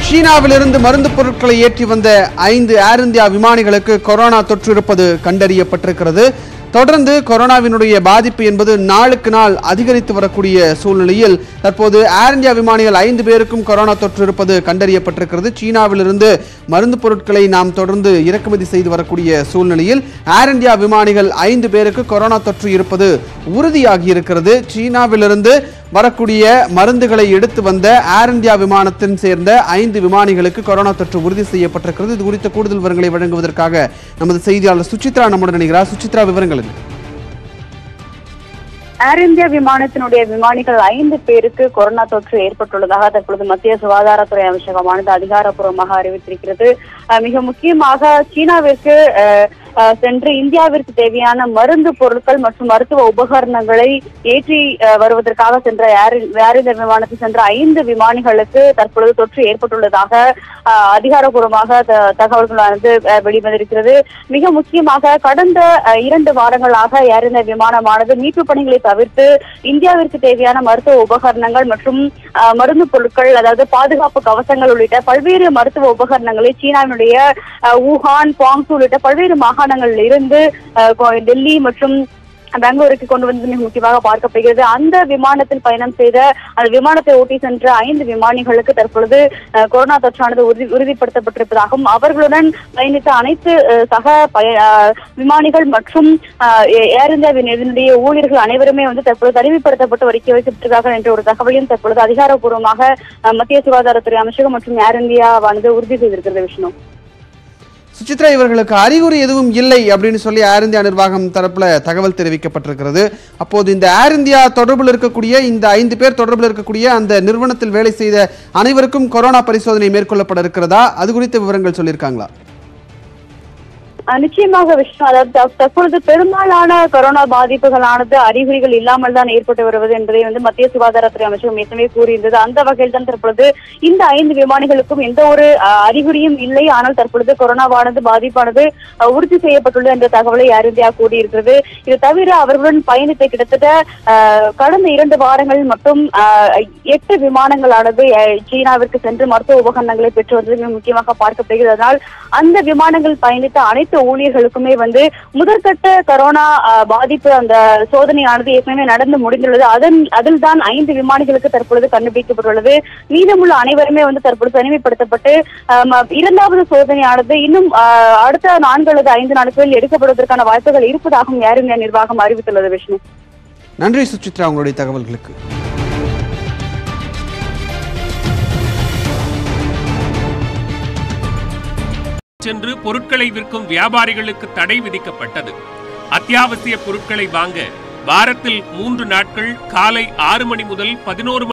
சீனாவிலிருந்து மருந்து பொருட்களை ஏற்றி வந்த ஐந்து ஏர் இந்தியா விமானிகளுக்கு கொரோனா தொற்று இருப்பது கண்டறியப்பட்டிருக்கிறது தொடர்ந்து கொரோனாவினுடைய பாதிப்பு என்பது நாளுக்கு நாள் அதிகரித்து வரக்கூடிய சூழ்நிலையில் தற்போது ஏர் இந்தியா விமானிகள் ஐந்து பேருக்கும் கொரோனா தொற்று இருப்பது கண்டறியப்பட்டிருக்கிறது சீனாவிலிருந்து மருந்து பொருட்களை நாம் தொடர்ந்து இறக்குமதி செய்து வரக்கூடிய சூழ்நிலையில் ஏர் இந்தியா விமானிகள் ஐந்து பேருக்கு கொரோனா தொற்று இருப்பது உறுதியாகி இருக்கிறது சீனாவிலிருந்து வரக்கூடிய மருந்துகளை எடுத்து வந்த ஏர் இந்தியா விமானத்தின் சேர்ந்த ஐந்து விமானிகளுக்கு கொரோனா தொற்று உறுதி செய்யப்பட்டிருக்கிறது இது குறித்த கூடுதல் விவரங்களை வழங்குவதற்காக நமது செய்தியாளர் சுசித்ரா நம்முடன் இணைகிறார் சுசித்ரா விவரங்கள் என்ன ஏர் இந்தியா விமானத்தினுடைய விமானிகள் ஐந்து பேருக்கு கொரோனா தொற்று ஏற்பட்டுள்ளதாக தற்பொழுது மத்திய சுகாதாரத்துறை அமைச்சகமானது அதிகாரப்பூர்வமாக அறிவித்திருக்கிறது அஹ் மிக முக்கியமாக சீனாவிற்கு அஹ், அஹ், சென்று இந்தியாவிற்கு தேவையான மருந்து பொருட்கள் மற்றும் மருத்துவ உபகரணங்களை ஏற்றி அஹ், வருவதற்காக சென்ற ஏர் ஏர் இந்தியா விமானத்தில் சென்ற ஐந்து விமானிகளுக்கு தற்பொழுது தொற்று ஏற்பட்டுள்ளதாக அஹ், அதிகாரப்பூர்வமாக த- தகவல்களானது அஹ், வெளிவந்திருக்கிறது மிக முக்கியமாக கடந்த அஹ், இரண்டு வாரங்களாக ஏர் இந்தியா விமானமானது மீட்பு பணிகளை தவிர்த்து இந்தியாவிற்கு தேவையான மருத்துவ உபகரணங்கள் மற்றும் அஹ், மருந்து பொருட்கள் அதாவது பாதுகாப்பு கவசங்கள் உள்ளிட்ட பல்வேறு மருத்துவ உபகரணங்களை சீனாவினுடைய அஹ், ஊகான் பாங்சு உள்ளிட்ட பல்வேறு மாகாணங்களில் இருந்து அஹ், கொ- டெல்லி மற்றும் பெங்களூருக்கு கொண்டு வந்து மிக முக்கியமாக பார்க்கப்படுகிறது அந்த விமானத்தில் பயணம் செய்த அந்த விமானத்தை ஓட்டி சென்ற ஐந்து விமானிகளுக்கு தற்பொழுது அஹ், கொரோனா தொற்றானது உறுதி உறுதிப்படுத்தப்பட்டிருப்பதாகவும் அவர்களுடன் பயணித்த அனைத்து அஹ், சக பய அஹ், விமானிகள் மற்றும் அஹ், ஏ- ஏர் இந்தியாவின் இதனுடைய ஊழியர்கள் அனைவருமே வந்து தற்பொழுது தனிமைப்படுத்தப்பட்டு வைக்க வைக்கப்பட்டிருக்கார்கள் என்ற ஒரு தகவலையும் தற்பொழுது அதிகாரப்பூர்வமாக அஹ், மத்திய சுகாதாரத்துறை அமைச்சகம் மற்றும் ஏர் இந்தியாவானது உறுதி செய்திருக்கிறது விஷ்ணு சுசித்ரா இவர்களுக்கு அறிகுறி எதுவும் இல்லை அப்படின்னு சொல்லி ஏர் இந்தியா நிர்வாகம் தரப்புல தகவல் தெரிவிக்கப்பட்டிருக்கிறது அப்போது இந்த ஏர் இந்தியா தொடர்பில் இருக்கக்கூடிய இந்த ஐந்து பேர் தொடர்பில் இருக்கக்கூடிய அந்த நிறுவனத்தில் வேலை செய்த அனைவருக்கும் கொரோனா பரிசோதனை மேற்கொள்ளப்பட இருக்கிறதா அது குறித்த விவரங்கள் சொல்லியிருக்காங்களா அஹ் நிச்சயமாக விஷ்ணு அதாவது தப்- தற்பொழுது பெரும்பாலான கொரோனா பாதிப்புகளானது அறிகுறிகள் இல்லாமல் தான் ஏற்பட்டு வருவது என்பதை வந்து மத்திய சுகாதாரத்துறை அமைச்சகம் ஏற்கனவே கூறியிருந்தது அந்த வகையில் தான் தற்பொழுது இந்த ஐந்து விமானிகளுக்கும் எந்த ஒரு அஹ், அறிகுறியும் இல்லை ஆனால் தற்பொழுது கொரோனாவானது பாதிப்பானது அஹ், உறுதி செய்யப்பட்டுள்ளது என்ற தகவலை ஏர் இந்தியா கூறியிருக்கிறது இது தவிர அவர்களுடன் பயணித்த கிட்டத்தட்ட அஹ், கடந்த இரண்டு வாரங்களில் மட்டும் அஹ், எட்டு விமானங்களானது அஹ், சீனாவிற்கு சென்று மருத்துவ உபகரணங்களை பெற்று வந்தது மிக முக்கியமாக பார்க்கப்படுகிறது அதனால் அந்த விமானங்கள் பயணித்த அனைத்து ஊழியர்களுக்குமே வந்து முதற்கட்ட கொரோனா அஹ், பாதிப்பு அந்த சோதனையானது ஏற்கனவே நடந்து முடிந்துள்ளது அதன் அதில் தான் ஐந்து விமானிகளுக்கு தற்பொழுது கண்டுபிடிக்கப்பட்டுள்ளது மீதமுள்ள அனைவருமே வந்து தற்பொழுது தனிமைப்படுத்தப்பட்டு அஹ், ம- இரண்டாவது சோதனையானது இன்னும் அஹ், அடுத்த நான்கு அல்லது ஐந்து நாட்களில் எடுக்கப்படுவதற்கான வாய்ப்புகள் இருப்பதாகவும் ஏர் இந்தியா நிர்வாகம் அறிவித்துள்ளது விஷ்ணு நன்றி சுசித்ரா உங்களுடைய தகவல்களுக்கு சென்று பொருட்களை விற்கும் வியாபாரிகளுக்கு தடை விதிக்கப்பட்டது அத்தியாவசிய பொருட்களை வாங்க வாரத்தில் மூன்று நாட்கள் காலை ஆறு மணி முதல் பதினோரு